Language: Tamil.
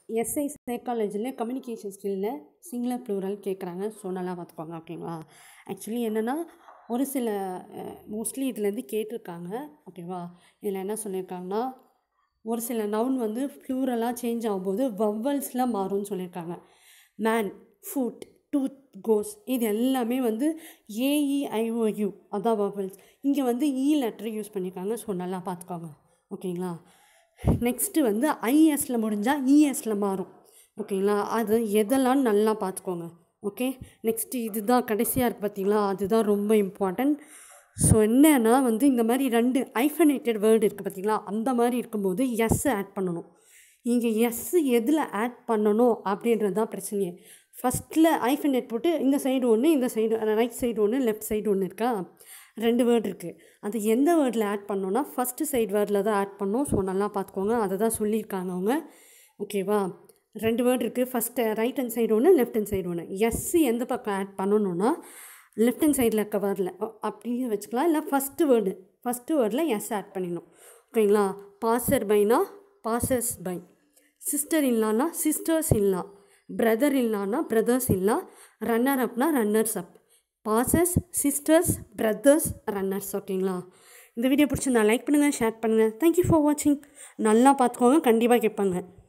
எஸ்ஐ சைக்காலஜியில் கம்யூனிகேஷன் ஸ்கில்லில் சிங்குலர் ப்ளூரல் கேட்குறாங்க ஸோ நல்லா பார்த்துக்கோங்க ஓகேவா ஆக்சுவலி என்னென்னா ஒரு சில மோஸ்ட்லி இதுலேருந்து கேட்டிருக்காங்க ஓகேவா இதில் என்ன சொல்லியிருக்காங்கன்னா ஒரு சில நவுன் வந்து ப்ளூரலாக சேஞ்ச் ஆகும்போது வவ்வல்ஸில் மாறும்னு சொல்லியிருக்காங்க மேன் ஃபுட் டூத் கோஸ் இது எல்லாமே வந்து ஏஇஐஓயு அதான் வவ்வல்ஸ் இங்கே வந்து இ லெட்டர் யூஸ் பண்ணியிருக்காங்க ஸோ நல்லா பார்த்துக்கோங்க ஓகேங்களா நெக்ஸ்ட்டு வந்து ஐஎஸில் முடிஞ்சால் இஎஸில் மாறும் ஓகேங்களா அது எதெல்லாம் நல்லா பார்த்துக்கோங்க ஓகே நெக்ஸ்ட்டு இதுதான் கடைசியாக இருக்குது பார்த்தீங்களா அதுதான் ரொம்ப இம்பார்ட்டண்ட் ஸோ என்னன்னா வந்து இந்த மாதிரி ரெண்டு ஐஃபனேட்டட் வேர்டு இருக்குது பார்த்தீங்களா அந்த மாதிரி இருக்கும்போது எஸ் ஆட் பண்ணணும் இங்கே எஸ் எதில் ஆட் பண்ணணும் அப்படின்றது தான் பிரச்சனையே ஃபஸ்ட்டில் ஐஃபனேட் போட்டு இந்த சைடு ஒன்று இந்த சைடு ரைட் சைடு ஒன்று லெஃப்ட் சைடு ஒன்று இருக்கா ரெண்டு வேர்டு இருக்குது அது எந்த வேர்டில் ஆட் பண்ணோன்னா ஃபஸ்ட்டு சைடு வேர்டில் தான் ஆட் பண்ணணும் ஸோ நல்லா பார்த்துக்கோங்க அதை தான் சொல்லியிருக்காங்க அவங்க ஓகேவா ரெண்டு வேர்டு இருக்குது ஃபஸ்ட்டு ரைட் ஹேண்ட் சைடு ஒன்று லெஃப்ட் ஹேண்ட் சைடு ஒன்று எஸ் எந்த பக்கம் ஆட் பண்ணணுன்னா லெஃப்ட் ஹேண்ட் சைடில் இருக்க வேர்டில் அப்படியே வச்சுக்கலாம் இல்லை ஃபஸ்ட்டு வேர்டு ஃபஸ்ட்டு வேர்டில் எஸ் ஆட் பண்ணிடணும் ஓகேங்களா பாசர் பைனா பாசர்ஸ் பை சிஸ்டர் இல்லான்னா சிஸ்டர்ஸ் இல்லா பிரதர் இல்லான்னா பிரதர்ஸ் இல்லா ரன்னர் அப்னா runners up passers sisters brothers runners ஓகேங்களா இந்த வீடியோ பிடிச்சிருந்தா லைக் பண்ணுங்கள் ஷேர் பண்ணுங்கள் தேங்க்யூ ஃபார் வாட்சிங் நல்லா பார்த்துக்கோங்க கண்டிப்பாக கேட்பாங்க